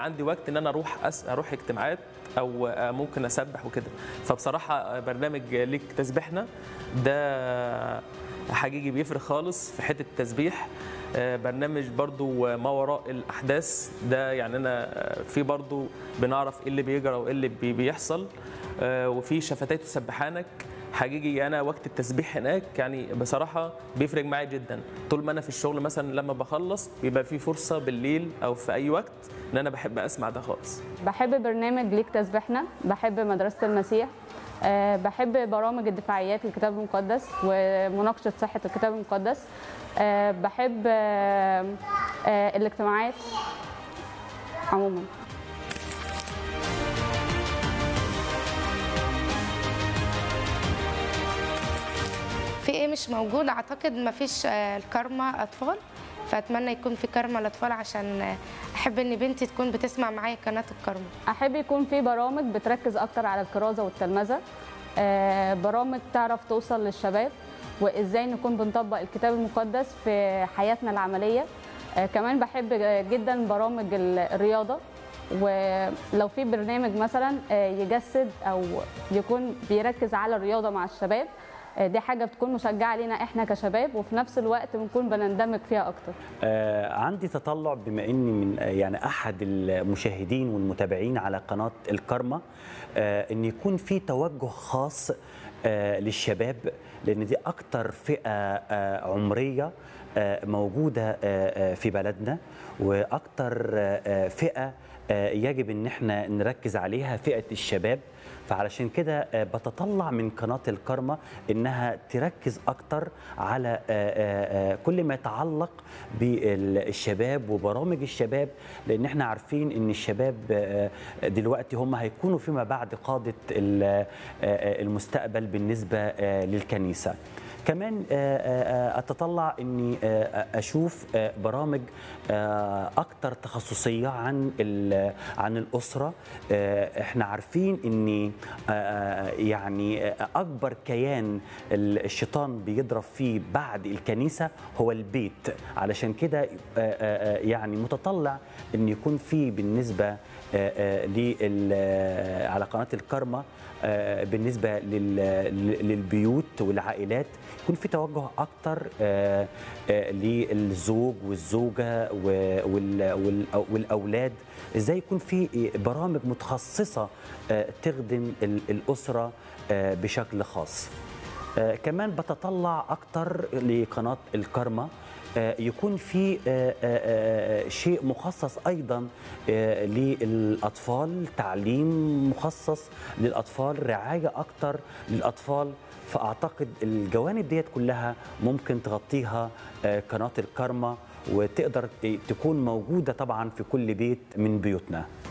عندي وقت ان انا اروح أس... اروح اجتماعات او آه، ممكن اسبح وكده فبصراحه آه، برنامج ليك تسبيحنا ده حقيقي بيفرق خالص في حته التسبيح آه، برنامج برضو ما وراء الاحداث ده يعني انا آه، في برضو بنعرف ايه اللي بيجرى وايه اللي بي- بيحصل آه، وفي شفتات تسبحانك حقيقي انا وقت التسبيح هناك يعني بصراحه بيفرق معايا جدا طول ما انا في الشغل مثلا لما بخلص بيبقى في فرصه بالليل او في اي وقت ان انا بحب اسمع ده خالص بحب برنامج ليك تسبيحنا بحب مدرسة المسيح أه بحب برامج الدفاعيات للكتاب المقدس ومناقشة صحة الكتاب المقدس أه بحب أه أه الاجتماعات عموما في ايه مش موجود اعتقد ما فيش الكارما اطفال فاتمنى يكون في كارما الاطفال عشان آه، احب ان بنتي تكون بتسمع معايا قناه الكارما احب يكون في برامج بتركز اكتر على الكرازه والتلمذه آه، برامج تعرف توصل للشباب وازاي نكون بنطبق الكتاب المقدس في حياتنا العمليه آه، كمان بحب جدا برامج ال- الرياضه ولو في برنامج مثلا آه، يجسد او يكون بيركز على الرياضه مع الشباب آه، دي حاجه بتكون مشجعه لينا احنا كشباب وفي نفس الوقت بنكون بنندمج فيها اكتر آه، عندي تطلع بما اني من آه، يعني احد المشاهدين والمتابعين على قناه الكرمة آه، ان يكون في توجه خاص آه، للشباب لان دي اكتر فئه آه، عمريه آه، موجوده آه، آه، في بلدنا واكتر آه، آه، فئه آه، يجب ان احنا نركز عليها فئه الشباب فعلشان كده آه، بتطلع من قناة الكرمة إنها تركز أكتر على آه، آه، آه، كل ما يتعلق بالشباب وبرامج الشباب لأن احنا عارفين إن الشباب آه، دلوقتي هم هيكونوا فيما بعد قادة ال- آه، آه، المستقبل بالنسبة آه، للكنيسة كمان آه، آه، اتطلع اني آه، اشوف آه، برامج آه، اكتر تخصصيه عن ال- عن الاسره آه، احنا عارفين ان آه، آه، يعني آه، اكبر كيان ال- الشيطان بيضرب فيه بعد الكنيسه هو البيت علشان كده آه، آه، آه، يعني متطلع ان يكون في بالنسبه آه، آه، لل- آه، على قناه الكرمه آه، بالنسبه لل- للبيوت والعائلات يكون في توجه اكتر آه، آه، للزوج والزوجه و- وال- وال- والاولاد ازاي يكون في برامج متخصصه آه، تخدم ال- الاسره آه، بشكل خاص آه، كمان بتطلع اكتر لقناه الكرمة آه، يكون في آه، آه، آه، شيء مخصص ايضا آه، للاطفال تعليم مخصص للاطفال رعايه اكتر للاطفال فاعتقد الجوانب ديت كلها ممكن تغطيها آه، قناه الكرمة وتقدر تكون موجوده طبعا في كل بيت من بيوتنا